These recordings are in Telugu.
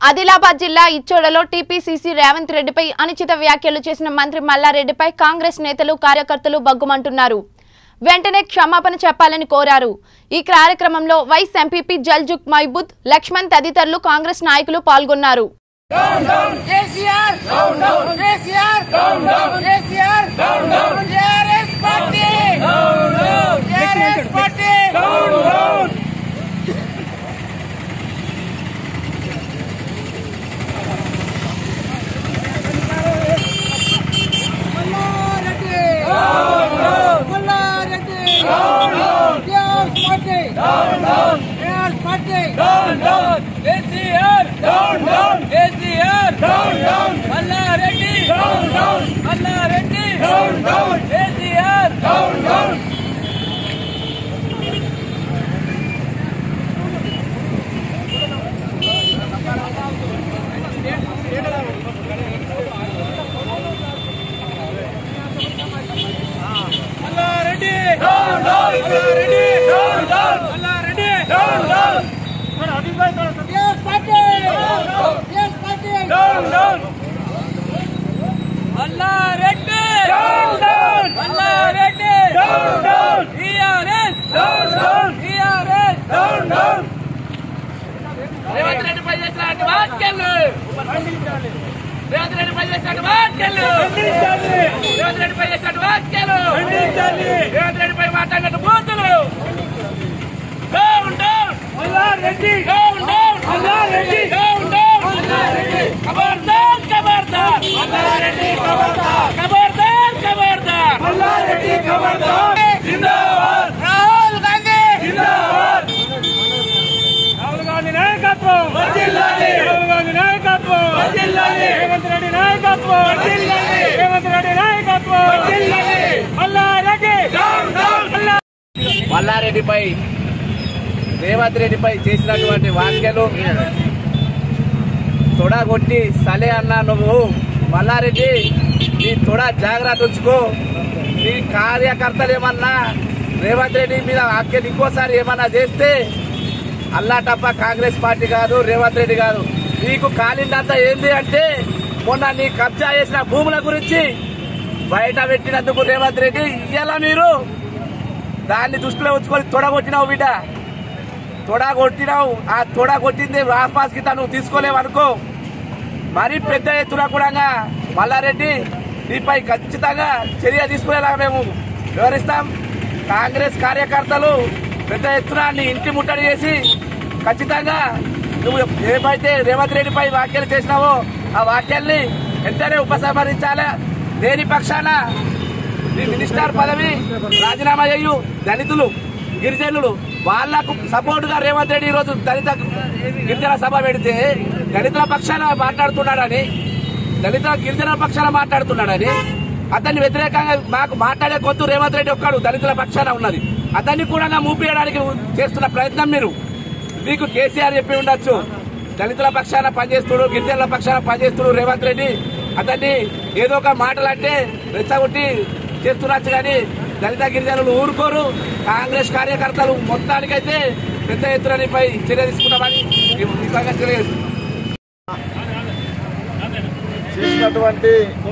ఆదిలాబాద్ జిల్లా ఇచ్చోడలో టీపీసీసీ రేవంత్ రెడ్డిపై అనుచిత వ్యాఖ్యలు చేసిన మంత్రి మల్లారెడ్డిపై కాంగ్రెస్ నేతలు కార్యకర్తలు బగ్గుమంటున్నారు వెంటనే క్షమాపణ చెప్పాలని కోరారు ఈ కార్యక్రమంలో వైస్ ఎంపీపీ జల్జుక్ మైబుద్ లక్ష్మణ్ తదితరులు కాంగ్రెస్ నాయకులు పాల్గొన్నారు KCR KCR KCR TRS party TRS party Malla Reddy Malla Reddy TRS party TRS party KCR down down KCR down down Malla Reddy down down Malla Reddy down down KCR down down Malla Reddy down down Malla Reddy down down Malla Reddy down down TRS party TRS party down down Malla Reddy down down Malla Reddy down down TRS down down TRS down down Revanth Reddy పై చేసినటువంటి వ్యాఖ్యలు రేవంత్ రెడ్డి పై చేసినటువంటి వ్యాఖ్యలు రేవంత్ రెడ్డి పై చేసినటువంటి వ్యాఖ్యలు రేవంత్ రెడ్డి పై మాట్లాడినట్టు బూతులు down down Malla Reddy down down Malla Reddy down down Malla Reddy ఖబర్దార్ ఖబర్దార్ మల్లారెడ్డి ఖబర్దార్ ఖబర్దార్ ఖబర్దార్ మల్లారెడ్డి ఖబర్దార్ జిందాబాద్ రాహుల్ గాంధీ జిందాబాద్ రాహుల్ గాంధీ నాయకత్వం వర్ధిల్లాలి రాహుల్ గాంధీ నాయకత్వం వర్ధిల్లాలి రేవంత్ రెడ్డి నాయకత్వం వర్ధిల్లాలి రేవంత్ రెడ్డి నాయకత్వం వర్ధిల్లాలి మల్లారెడ్డి డౌన్ డౌన్ మల్లా మల్లారెడ్డిపై రేవంత్ రెడ్డిపై చేసినటువంటి వ్యాఖ్యలు తొడగొట్టి సలే అన్న నువ్వు మల్లారెడ్డి నీ తొడ జాగ్రత్త ఉంచుకో నీ కార్యకర్తలు ఏమన్నా రేవంత్ రెడ్డి మీద వ్యాఖ్యలు ఇంకోసారి ఏమన్నా చేస్తే అల్లా తప్ప కాంగ్రెస్ పార్టీ కాదు రేవంత్ రెడ్డి కాదు నీకు కాలిందంతా ఏంది అంటే మొన్న నీ కబ్జా చేసిన భూముల గురించి బయట పెట్టినందుకు రేవంత్ రెడ్డి ఇయ్యాల మీరు దాన్ని దృష్టిలో ఉంచుకొని తొడగొట్టినావు బిడ్డ తొడ కొట్టినావు ఆ తొడ కొట్టింది వాపస్ కింద నువ్వు తీసుకోలేవు అనుకో మరీ పెద్ద ఎత్తున కూడా మల్లారెడ్డి నీపై ఖచ్చితంగా చర్య తీసుకునేలాగా మేము వివరిస్తాం కాంగ్రెస్ కార్యకర్తలు పెద్ద ఎత్తున నీ ఇంటి ముట్టడి చేసి ఖచ్చితంగా నువ్వు ఏమైతే రేవంత్ రెడ్డిపై వ్యాఖ్యలు చేసినావో ఆ వ్యాఖ్యల్ని వెంటనే ఉపసంహరించాలా లేని పక్షాన ఈ మినిస్టర్ పదవి రాజీనామా చేయు దళితులు గిరిజనులు వాళ్లకు సపోర్ట్ గా రేవంత్ రెడ్డి ఈరోజు దళిత గిరిజన సభ పెడితే దళితుల పక్షాన మాట్లాడుతున్నాడని దళిత గిరిజన పక్షాన మాట్లాడుతున్నాడని అతన్ని వ్యతిరేకంగా మాకు మాట్లాడే గొంతు రేవంత్ రెడ్డి ఒక్కడు దళితుల పక్షాన ఉన్నది అతన్ని కూడా మూపియడానికి చేస్తున్న ప్రయత్నం మీరు మీకు కేసీఆర్ చెప్పి ఉండొచ్చు దళితుల పక్షాన పనిచేస్తుడు గిరిజనుల పక్షాన పనిచేస్తుడు రేవంత్ రెడ్డి అతన్ని ఏదో ఒక మాటలు అంటే రెచ్చగొట్టి చేస్తున్నచ్చు కానీ దళిత గిరిజనులు ఊరుకోరు కాంగ్రెస్ కార్యకర్తలు మొత్తానికైతే పెద్ద ఎత్తున నీపై చర్య తీసుకున్నామని ఈ విధంగా తెలియజేస్తున్నాం చేసినటువంటి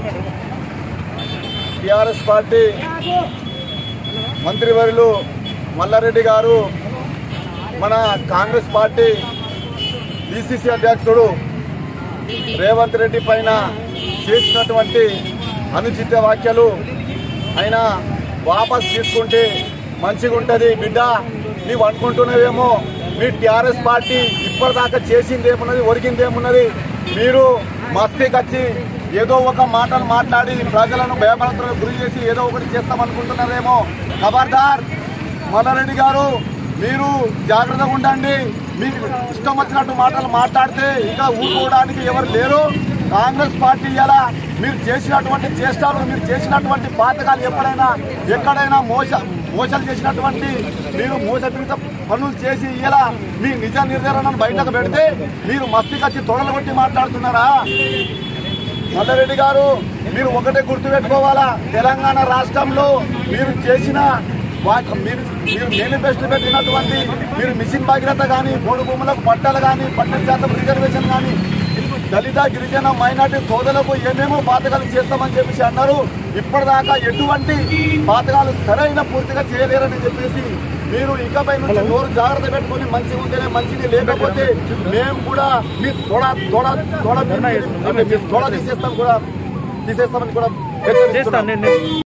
టిఆర్ఎస్ పార్టీ మంత్రివర్యులు మల్లారెడ్డి గారు మన కాంగ్రెస్ పార్టీ డిసిసి అధ్యక్షుడు రేవంత్ రెడ్డి పైన చేసినటువంటి అనుచిత వ్యాఖ్యలు ఆయన వాపస్ తీసుకుంటే మంచిగా ఉంటుంది బిడ్డ నీవు అనుకుంటున్నావేమో మీ టిఆర్ఎస్ పార్టీ ఇప్పటిదాకా చేసింది ఏమున్నది ఒరిగింది ఏమున్నది మీరు మస్తీకి వచ్చి ఏదో ఒక మాటలు మాట్లాడి ప్రజలను భయభ్రాంతులకు గురి చేసి ఏదో ఒకటి చేస్తామనుకుంటున్నారేమో ఖబర్దార్ మల్లారెడ్డి గారు మీరు జాగ్రత్తగా ఉండండి మీకు ఇష్టం వచ్చినట్టు మాటలు మాట్లాడితే ఇక ఊరుకోవడానికి ఎవరు లేరు కాంగ్రెస్ పార్టీ ఇలా మీరు చేసినటువంటి చేష్టాలు మీరు చేసినటువంటి పాతకాలు ఎప్పుడైనా ఎక్కడైనా మోస మోసాలు చేసినటువంటి మీరు మోసపీడిత పనులు చేసి ఇలా మీ నిజ నిర్ధారణను బయటకు పెడితే మీరు మస్తి కచ్చి తొడలు కొట్టి మాట్లాడుతున్నారా మల్లారెడ్డి గారు మీరు ఒకటే గుర్తుపెట్టుకోవాలా తెలంగాణ రాష్ట్రంలో మీరు చేసిన వా- మీరు మీరు మేనిఫెస్టో పెట్టినటువంటి మీరు మిషన్ భగీరథ కానీ మూడు భూములకు పట్టాలు కానీ పట్టణ శాతం రిజర్వేషన్ కానీ దళిత గిరిజన మైనార్టీ సోదరులకు ఏమేమో పాతకాలు చేస్తామని చెప్పేసి అన్నారు ఇప్పటిదాకా ఎటువంటి పాతకాలు సరైన పూర్తిగా చేయలేరని చెప్పేసి మీరు ఇకపై నుంచి నోరు జాగ్రత్త పెట్టుకొని మంచిగా ఉంటేనే మంచిది లేకపోతే మేము కూడా మీ తోడ తోడ తోడ తోడ తీసేస్తాం కూడా తీసేస్తామని కూడా హెచ్చరిస్తున్నాం.